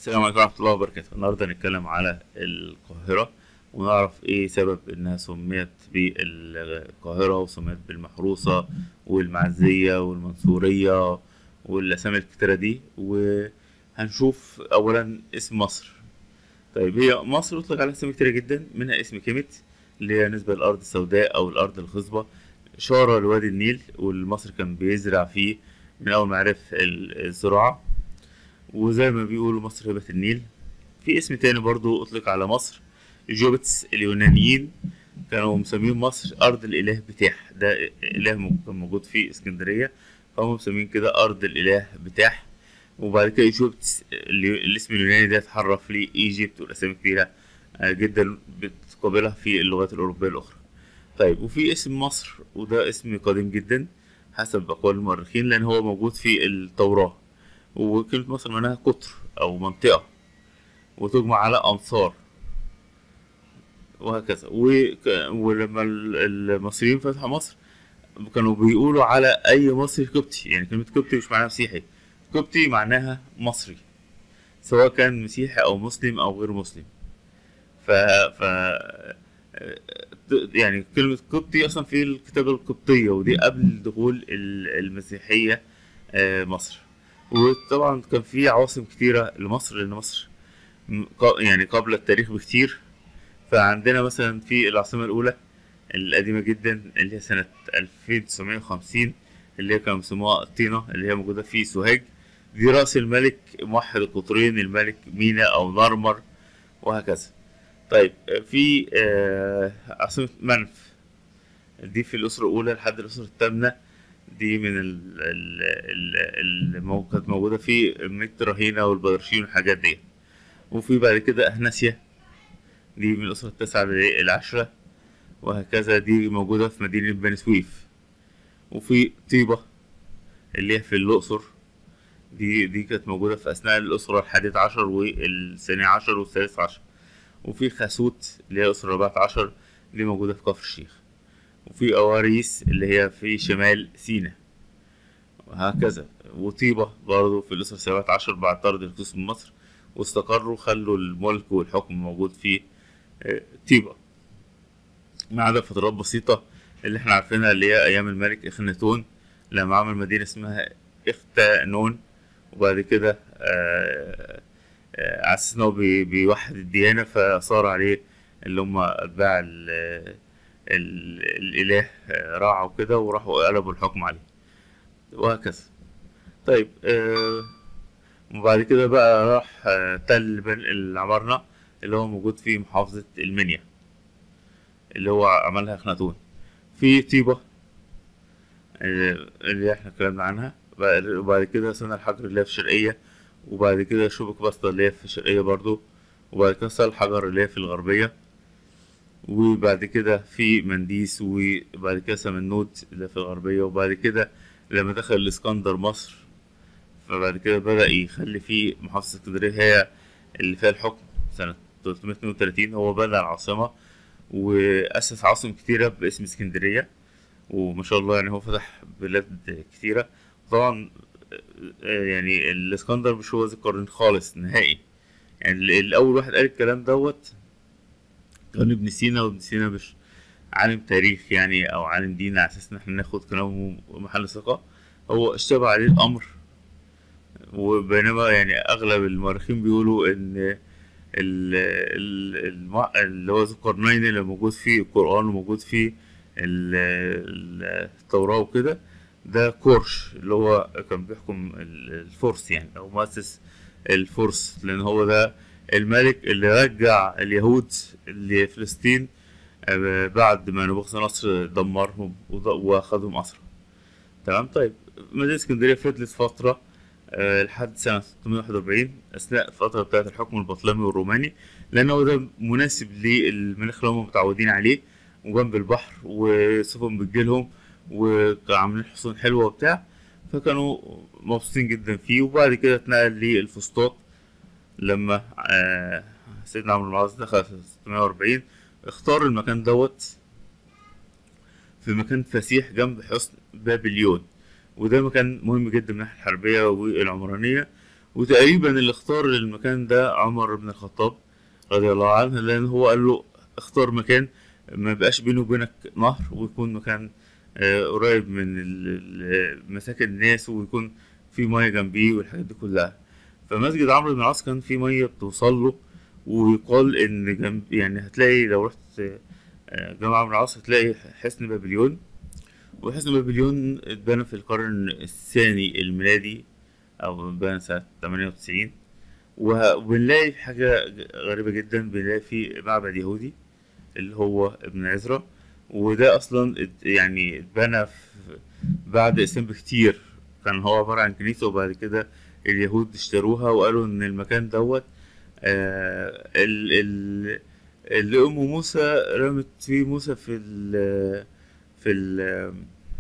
السلام عليكم ورحمة الله وبركاته النهاردة هنتكلم على القاهرة ونعرف ايه سبب انها سميت بالقاهرة وسميت بالمحروسة والمعزية والمنصورية والاسامي الكتيرة دي وهنشوف اولا اسم مصر طيب هي مصر يطلق عليها اسامي كتيرة جدا منها اسم كيميت اللي هي نسبة للأرض السوداء أو الأرض الخصبة إشارة لوادي النيل والمصري كان بيزرع فيه من أول ما عرف ال- الزراعة وزي ما بيقولوا مصر هبة النيل في اسم تاني برضو أطلق على مصر جوبتس اليونانيين كانوا مسمين مصر أرض الإله بتاح ده إله م- كان موجود في اسكندرية فهم مسمين كده أرض الإله بتاح وبعد كده ايجيبت اللي- الاسم اليوناني ده اتحرف لي ايجيبت والاسامي كتيرة آه، جدا بتقابلها في اللغات الأوروبية الأخرى طيب وفي اسم مصر وده اسم قديم جدا حسب أقوال المؤرخين لأن هو موجود في التوراة وكلمة مصر معناها قطر أو منطقة وتجمع على أمصار وهكذا وك- ولما ال- المصريين فتحوا مصر كانوا بيقولوا على أي مصري قبطي يعني كلمة قبطي مش معناها مسيحي قبطي معناها مصري سواء كان مسيحي أو مسلم أو غير مسلم ف ف يعني كلمة قبطي أصلا في الكتابة القبطية ودي قبل دخول ال- المسيحية آه، مصر وطبعا كان في عواصم كتيرة لمصر لأن مصر م- ق- يعني قبل التاريخ بكتير فعندنا مثلا في العاصمة الأولى القديمة جدا اللي هي سنة 1950 اللي هي كانوا بيسموها الطينة اللي هي موجودة في سوهاج دي رأس الملك موحد القطرين الملك مينا أو نرمر وهكذا طيب في آه، عاصمة منف دي في الأسرة الأولى لحد الأسرة الثامنة دي من ال ال ال اللي كانت موجودة في ملك رهينة والبدرشين والحاجات دي وفي بعد كده أهناسيا دي من الأسرة التاسعة للعشرة وهكذا دي موجودة في مدينة بني سويف وفي طيبة اللي هي في الأقصر دي دي كانت موجودة في أثناء الأسرة الحادية عشر والثانية عشر والثالث عشر وفي خاسوت اللي هي الأسرة الرابعة عشر دي موجودة في كفر الشيخ وفي أواريس اللي هي في شمال سيناء وهكذا وطيبة برضه في الأسرة السابعة عشر بعد طرد الهكسوس من مصر واستقروا خلوا الملك والحكم موجود في آه، طيبة ما عدا فترات بسيطة اللي احنا عارفينها اللي هي أيام الملك إخناتون لما عمل مدينة اسمها إختانون وبعد كده آه، آه، على أساس إن هو بي- بيوحد الديانة فصار عليه اللي هم أتباع ال- ال- الإله آه، راعوا كده وراحوا قلبوا الحكم عليه وهكذا طيب آه، وبعد كده بقى راح آه، تل بن العمارنة اللي هو موجود في محافظة المنيا اللي هو عملها اخناتون في طيبة آه، اللي احنا اتكلمنا عنها بعد- وبعد كده سنة الحجر اللي هي في الشرقية وبعد كده شبك بسطة اللي هي في الشرقية برضو وبعد كده سال الحجر اللي هي في الغربية وبعد كده في منديس وبعد كده سمنود اللي في الغربية وبعد كده لما دخل الإسكندر مصر فبعد كده بدأ يخلي في محافظة اسكندرية هي اللي فيها الحكم سنة 332 هو بنى العاصمة وأسس عواصم كتيرة باسم اسكندرية وما شاء الله يعني هو فتح بلاد كتيرة طبعا آه، يعني الإسكندر مش هو ذي القرن خالص نهائي يعني ال- الأول واحد قال الكلام دوت كان ابن سينا وابن سينا مش عالم تاريخ يعني أو عالم دين على أساس إن احنا ناخد كلامه محل ثقة هو اشتبه عليه الأمر وبينما يعني اغلب المؤرخين بيقولوا ان ال- ال- الم- اللي هو ذو القرنين اللي موجود في القرآن وموجود في ال- ال- التوراة وكده ده كورش اللي هو كان بيحكم ال- الفرس يعني او مؤسس الفرس لان هو ده الملك اللي رجع اليهود اللي في فلسطين آه، بعد ما نبوخذ نصر دمرهم وض- واخدهم اسرى تمام طيب مدينة اسكندرية فضلت فترة آه، لحد سنة 641 أثناء الفترة بتاعة الحكم البطلمي والروماني لأن هو ده مناسب للمناخ اللي هم متعودين عليه وجنب البحر وسفن بتجيلهم وعاملين حصون حلوة وبتاع فكانوا مبسوطين جدا فيه وبعد كده اتنقل للفسطاط لما آه، سيدنا عمرو بن العاص دخل في 640 اختار المكان دوت في مكان فسيح جنب حصن بابليون وده مكان مهم جدا من الناحية الحربية والعمرانية وتقريبا اللي اختار المكان ده عمر بن الخطاب رضي الله عنه لان هو قال له اختار مكان ما يبقاش بينه وبينك نهر ويكون مكان آه، قريب من ال- ال- مساكن الناس ويكون في ميه جنبيه والحاجات دي كلها فمسجد عمرو بن العاص كان في ميه بتوصل له ويقال ان جنب يعني هتلاقي لو رحت آه، جامع عمرو بن العاص هتلاقي حصن بابليون وحصن بابليون اتبنى في القرن الثاني الميلادي او اتبنى سنة 98 وه- وبنلاقي في حاجة غريبة جدا بنلاقي في معبد يهودي اللي هو ابن عزرا وده اصلا ات- يعني اتبنى في- بعد اسلام بكتير كان هو عبارة عن كنيسة وبعد كده اليهود اشتروها وقالوا ان المكان دوت آه ال ال اللي ام موسى رمت فيه موسى في ل في ال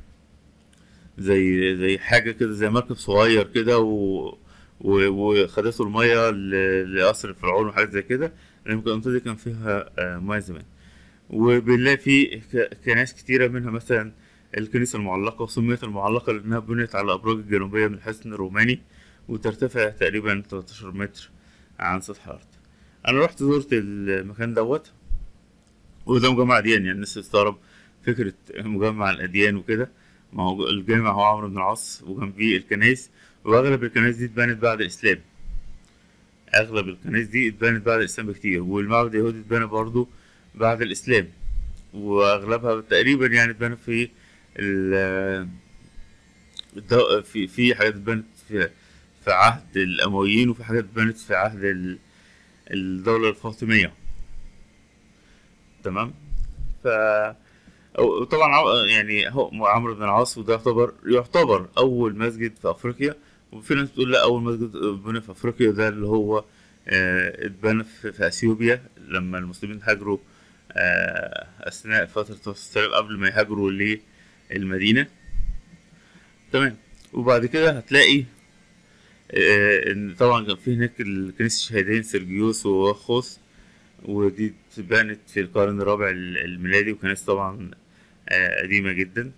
زي زي حاجة كده زي مركب صغير كده و و- وخدته المية ل- لقصر الفرعون وحاجات زي كده لأن المنطقة دي كان فيها آه، مياه زمان وبنلاقي في ك- كنائس كتيرة منها مثلا الكنيسة المعلقة وسميت المعلقة لأنها بنيت على الأبراج الجنوبية من الحصن الروماني وترتفع تقريبا 13 متر عن سطح الأرض أنا رحت زرت المكان دوت وده مجمع أديان يعني الناس تستغرب فكرة مجمع الأديان وكده ما هو الجامع هو عمرو بن العاص وجنبيه الكنائس وأغلب الكنائس دي اتبنت بعد الإسلام أغلب الكنائس دي اتبنت بعد الإسلام بكتير والمعبد اليهودي اتبنى برضه بعد الإسلام وأغلبها تقريبا يعني اتبنى في ال الدو- في في حاجات اتبنت في في عهد الأمويين وفي حاجات اتبنت في عهد ال- الدولة الفاطمية تمام ف أو- طبعا عو- يعني هو عمرو بن العاص وده يعتبر يعتبر أول مسجد في أفريقيا وفي ناس بتقول لا أول مسجد بني في أفريقيا ده اللي هو آه، اتبنى في, في أثيوبيا لما المسلمين هاجروا آه، أثناء فترة السلام قبل ما يهاجروا للمدينة تمام وبعد كده هتلاقي آه، ان طبعا كان في هناك الكنيسة الشهيدين سيرجيوس وواخوس ودي اتبنت في القرن الرابع الميلادي وكنيسة طبعا آه، قديمة جدا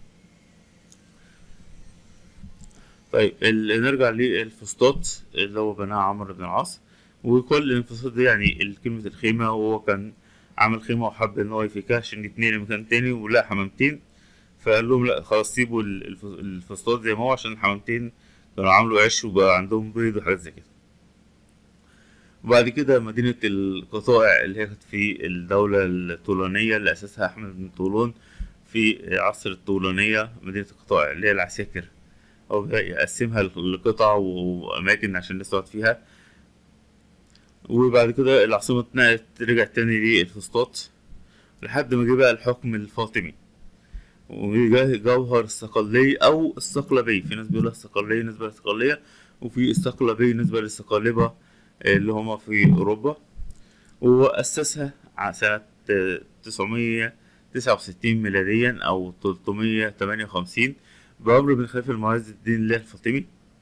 طيب ال- نرجع للفسطاط اللي هو بناها عمرو بن العاص وكل الانفصال دي يعني كلمة الخيمة وهو كان عامل خيمة وحب ان هو يفكها عشان يتنقل لمكان تاني ولقى حمامتين فقال لهم لا خلاص سيبوا ال- الف- الفسطاط زي ما هو عشان الحمامتين كانوا عملوا عش وبقى عندهم بيض وحاجات زي كده وبعد كده مدينة القطائع اللي هي كانت في الدولة الطولانية اللي أسسها أحمد بن طولون في عصر الطولانية مدينة القطائع اللي هي العساكر هو بدأ يقسمها لقطع وأماكن عشان الناس تقعد فيها وبعد كده العاصمة اتنقلت رجعت تاني للفسطاط لحد ما جه بقى الحكم الفاطمي وجه جوهر الصقلية أو الصقلبية في ناس بيقولها الصقلية نسبة للصقلية وفي الصقلبية نسبة للصقالبة اللي هما في أوروبا وأسسها ع- سنة تسعمية تسعة وستين ميلاديا أو تلتمية تمانية وخمسين بأمر بن خليفة المعز الدين الله الفاطمي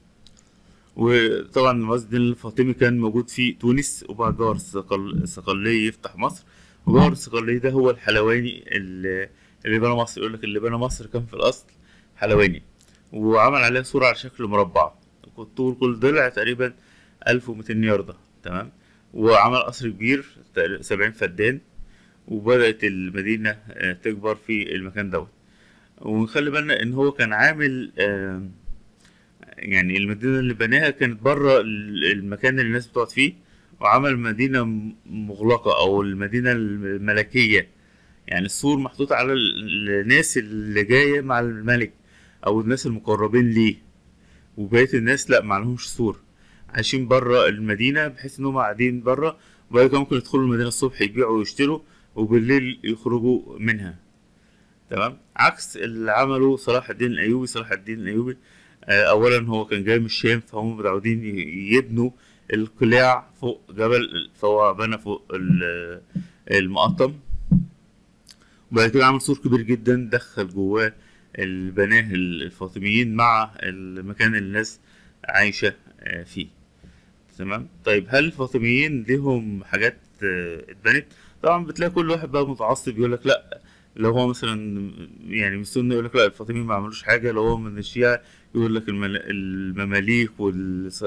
وطبعا معز الدين الفاطمي كان موجود في تونس وبعد جوهر الصقل- الصقلية يفتح مصر وجوهر الصقلية ده هو الحلواني اللي اللي بنى مصر يقول لك اللي بنى مصر كان في الأصل حلواني وعمل عليها صورة على شكل مربع طول كل ضلع تقريبا 1200 ياردة تمام وعمل قصر كبير تقريبا 70 فدان وبدأت المدينة آه، تكبر في المكان دوت ونخلي بالنا ان هو كان عامل آم، يعني المدينة اللي بناها كانت بره ال- المكان اللي الناس بتقعد فيه وعمل مدينة م- مغلقة أو المدينة الملكية يعني السور محطوط على ال- الناس اللي جاية مع الملك أو الناس المقربين ليه وبقية الناس لأ معلهمش سور عايشين بره المدينة بحيث إنهم قاعدين بره وبعد كده ممكن يدخلوا المدينة الصبح يبيعوا ويشتروا وبالليل يخرجوا منها تمام عكس اللي عمله صلاح الدين الايوبي صلاح الدين الايوبي آه، اولا هو كان جاي من الشام فهم متعودين ي- يبنوا القلاع فوق جبل فهو بنى فوق ال- المقطم وبعد كده عمل سور كبير جدا دخل جواه اللي بناه الفاطميين مع المكان اللي الناس عايشة آه، فيه تمام طيب هل الفاطميين ليهم حاجات آه، اتبنت طبعا بتلاقي كل واحد بقى متعصب يقول لك لا لو هو مثلا يعني من السنة يقول لك لا الفاطميين ما عملوش حاجة لو هو من الشيعة يقول لك المل- المماليك والص-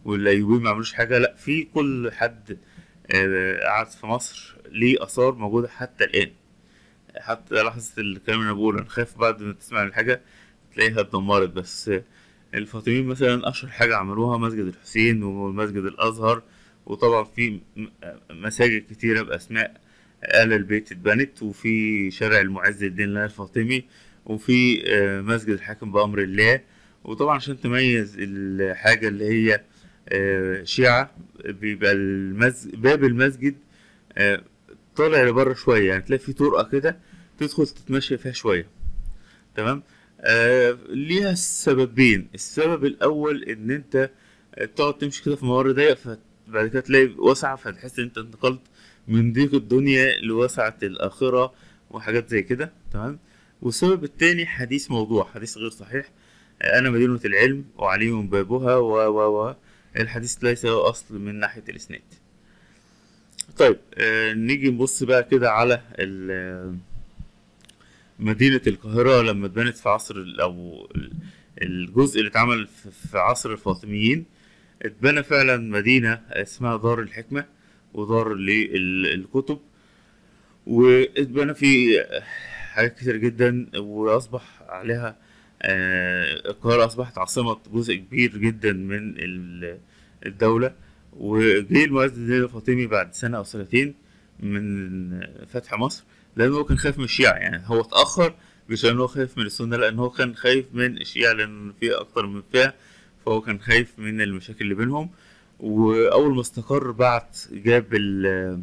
والايوبيين ما عملوش حاجه لا في كل حد آه، قعد في مصر ليه اثار موجوده حتى الان حتى لاحظت الكلام اللي انا بقوله انا خايف بعد ما تسمع الحاجه تلاقيها اتدمرت بس الفاطميين مثلا اشهر حاجه عملوها مسجد الحسين ومسجد الازهر وطبعا في م- مساجد كتيره باسماء آل البيت اتبنت وفي شارع المعز الدين الله الفاطمي وفي آه، مسجد الحاكم بأمر الله وطبعا عشان تميز الحاجة اللي هي آه، شيعة بيبقى المسجد باب المسجد آه، طالع لبره شوية يعني تلاقي في طرقة كده تدخل تتمشى فيها شوية تمام آه ليها سببين السبب الأول إن أنت تقعد تمشي كده في ممر ضيق فبعد كده تلاقي واسعة فتحس إن أنت انتقلت من ضيق الدنيا لوسعة الآخرة وحاجات زي كده تمام والسبب التاني حديث موضوع حديث غير صحيح آه، أنا مدينة العلم وعليم بابها و و و الحديث ليس له أصل من ناحية الإسناد طيب آه نيجي نبص بقى كده على ال- مدينة القاهرة لما اتبنت في عصر ال- أو ال- الجزء اللي اتعمل في- في عصر الفاطميين اتبنى فعلا مدينة اسمها دار الحكمة ودار للكتب واتبنى في حاجات كتير جدا وأصبح عليها آه، القاهرة أصبحت عاصمة جزء كبير جدا من ال- الدولة وجه المعز الدين الفاطمي بعد سنة أو سنتين من فتح مصر لأنه هو كان خايف من الشيعة يعني هو اتأخر مش لأنه هو خايف من السنة لأن هو كان خايف من الشيعة لأن في أكتر من فئة فهو كان خايف من المشاكل اللي بينهم وأول ما استقر بعت جاب ال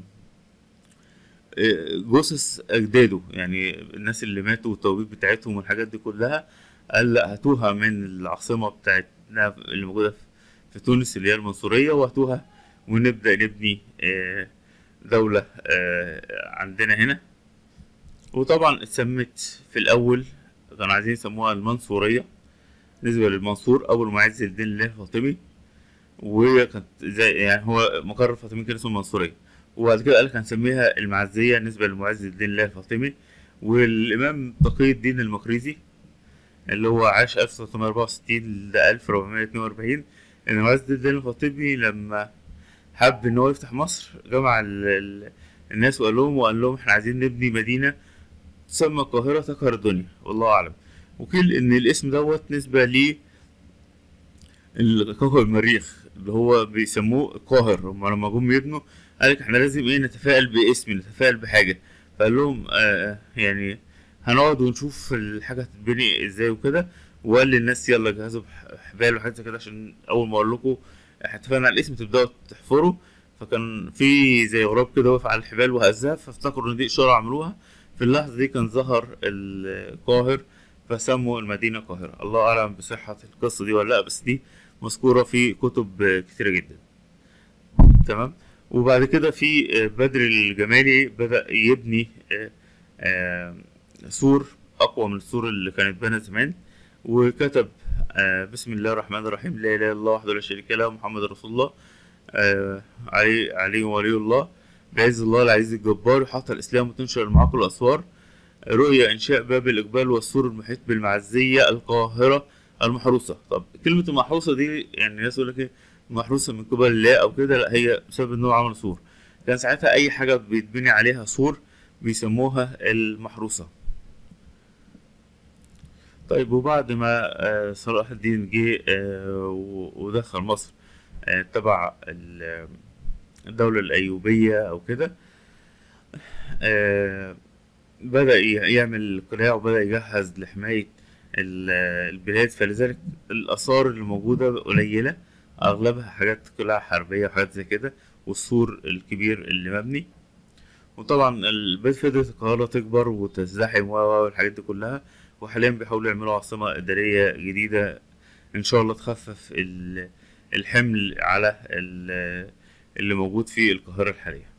جثث أجداده يعني الناس اللي ماتوا والتوابيت بتاعتهم والحاجات دي كلها قال لا هاتوها من العاصمة بتاعتنا اللي موجودة في- في تونس اللي هي المنصورية وهاتوها ونبدأ نبني آه، دولة آه، عندنا هنا وطبعا اتسمت في الأول كانوا عايزين يسموها المنصورية بالنسبة للمنصور أول معز الدين الله الفاطمي وهي كانت زي يعني هو مقر الفاطميين كان اسمه المنصورية وبعد كده قال لك هنسميها المعزية بالنسبة لمعز الدين الله الفاطمي والإمام تقي الدين المقريزي اللي هو عاش 1364 ل 1442 إن معز الدين الفاطمي لما حب إن هو يفتح مصر جمع ال- ال- الناس وقال لهم وقال لهم إحنا عايزين نبني مدينة تسمى القاهرة تقهر الدنيا والله أعلم وقيل إن الاسم دوت نسبة ل الكوكب المريخ اللي هو بيسموه القاهر هم لما جم يبنوا قال لك احنا لازم ايه نتفائل باسم نتفائل بحاجة فقال لهم آه يعني هنقعد ونشوف الحاجة هتتبني ازاي وكده وقال للناس يلا جهزوا بح- حبال وحاجات زي كده عشان اول ما اقول لكم احنا اتفقنا على الاسم تبداوا تحفروا فكان في زي غراب كده واقف على الحبال وهزها فافتكروا ان دي اشاره عملوها في اللحظه دي كان ظهر القاهر فسموا المدينه قاهره الله اعلم بصحه القصه دي ولا لا بس دي مذكوره في كتب كتيره جدا تمام وبعد كده في بدر الجمالي بدأ يبني آه، آه، سور أقوى من السور اللي كانت اتبنى زمان وكتب آه، بسم الله الرحمن الرحيم لا إله إلا الله وحده لا شريك له محمد رسول الله آه، علي علي ولي الله بعز الله العزيز الجبار يحط الإسلام وتنشر المعاقل الأسوار رؤية إنشاء باب الإقبال والسور المحيط بالمعزية القاهرة المحروسة طب كلمة المحروسة دي يعني الناس يقول لك إيه محروسة من قبل الله أو كده لا هي بسبب إن هو عمل سور كان ساعتها أي حاجة بيتبني عليها سور بيسموها المحروسة طيب وبعد ما آه، صلاح الدين جه آه، و- ودخل مصر آه، تبع ال- الدولة الأيوبية أو كده آه، بدأ ي- يعمل قلاع وبدأ يجهز لحماية ال- البلاد فلذلك الآثار اللي موجودة قليلة أغلبها حاجات قلاع حربية وحاجات زي كده والسور الكبير اللي مبني وطبعا البلد فضلت القاهرة تكبر وتزدحم و و والحاجات دي كلها وحاليا بيحاولوا يعملوا عاصمة إدارية جديدة إن شاء الله تخفف ال- الحمل على ال- اللي موجود في القاهرة الحالية